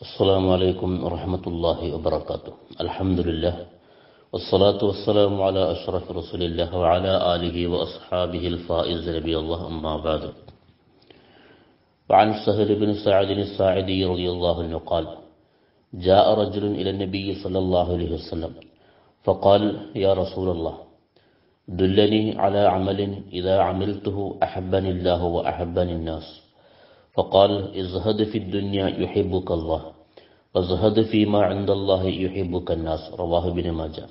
السلام عليكم ورحمة الله وبركاته الحمد لله والصلاة والسلام على أشرف رسول الله وعلى آله وأصحابه الفائز نبي الله أما بعد وعن سهل بن سعد الساعدي رضي الله عنه قال جاء رجل إلى النبي صلى الله عليه وسلم فقال يا رسول الله دلني على عمل إذا عملته أحبني الله وأحبني الناس فقال ازهد في الدنيا يحبك الله وازهد فيما عند الله يحبك الناس رواه ابن ماجه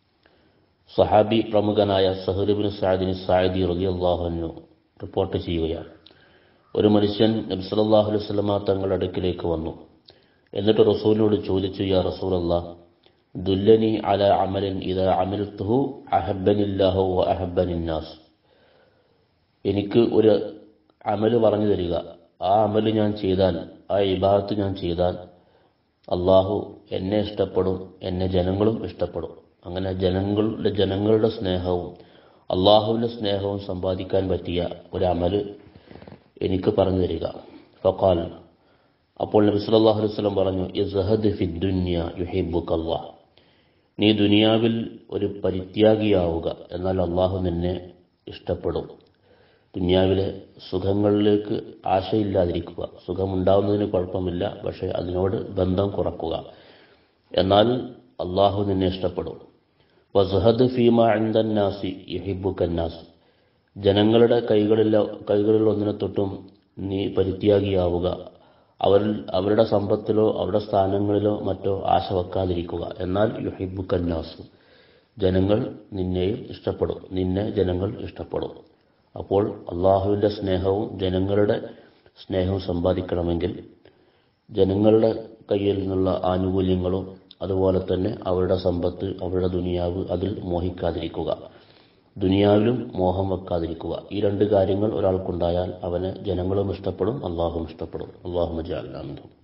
സഹാബി പ്രമുഖനായ സഹുലിബിൻ സാദിന് സായിദി റളിയല്ലാഹു റിപ്പോർട്ട് ചെയ്യുകയാണ് ഒരു മനുഷ്യൻ നബി സല്ലല്ലാഹു അലൈഹി വസല്ലമ തങ്ങളുടെ അടുക്കിലേക്ക് വന്നു എന്നിട്ട് റസൂലിനോട് ചോദിച്ചു യാ റസൂലല്ലാ ദുല്ലനി അല അമലൻ ഇദാ അമിൽതുഹു അഹബ്ബനില്ലാഹു വ അഹബ്ബനിന്നാസ് എനിക്ക് ഒരു അമല് പറഞ്ഞു തരിക ആ അമല് ഞാൻ ചെയ്താൽ ആ ഇബാദത്ത് ഞാൻ ചെയ്താൽ അള്ളാഹു എന്നെ ഇഷ്ടപ്പെടും എന്നെ ജനങ്ങളും ഇഷ്ടപ്പെടും അങ്ങനെ ജനങ്ങളുടെ ജനങ്ങളുടെ സ്നേഹവും അള്ളാഹുവിൻ്റെ സ്നേഹവും സമ്പാദിക്കാൻ പറ്റിയ ഒരു അമല് എനിക്ക് പറഞ്ഞു തരിക ഫക്കാൽ അപ്പോൾ നബി സല്ലല്ലാഹു അലൈഹി വസല്ലം പറഞ്ഞു ഇസ്ഹദ് ഫി ദുനിയ യുഹിബ്ബുക അല്ലാഹ് നീ ദുനിയാവിൽ ഒരു പരിത്യാഗിയാവുക എന്നാൽ അള്ളാഹു നിന്നെ ഇഷ്ടപ്പെടും ദുനിയാവിലെ സുഖങ്ങളിലേക്ക് ആശയില്ലാതിരിക്കുക സുഖമുണ്ടാവുന്നതിന് കുഴപ്പമില്ല പക്ഷെ അതിനോട് ബന്ധം കുറക്കുക എന്നാൽ അള്ളാഹു നിന്നെ ഇഷ്ടപ്പെടും വസഹദ് ഫീമ അൻദന്നാസി യഹിബുക്കന്നാസ് ജനങ്ങളുടെ കൈകളിൽ കൈകളിൽ ഒന്നിനെ തൊട്ടും നീ പരിത്യാഗിയാവുക അവർ അവരുടെ സമ്പത്തിലോ അവരുടെ സ്ഥാനങ്ങളിലോ മറ്റോ ആശ വെക്കാതിരിക്കുക എന്നാൽ യുഹിബുക്കന്നാസ് ജനങ്ങൾ നിന്നെയും ഇഷ്ടപ്പെടും നിന്നെ ജനങ്ങൾ ഇഷ്ടപ്പെടും അപ്പോൾ അള്ളാഹുവിൻ്റെ സ്നേഹവും ജനങ്ങളുടെ സ്നേഹവും സമ്പാദിക്കണമെങ്കിൽ ജനങ്ങളുടെ കയ്യിൽ നിന്നുള്ള ആനുകൂല്യങ്ങളും അതുപോലെ തന്നെ അവരുടെ സമ്പത്ത് അവരുടെ ദുനിയാവ് അതിൽ മോഹിക്കാതിരിക്കുക ദുനിയാവിലും മോഹം വെക്കാതിരിക്കുക ഈ രണ്ട് കാര്യങ്ങൾ ഒരാൾക്കുണ്ടായാൽ അവനെ ജനങ്ങളും ഇഷ്ടപ്പെടും അള്ളാഹും ഇഷ്ടപ്പെടും അള്ളാഹു മജാലാമതും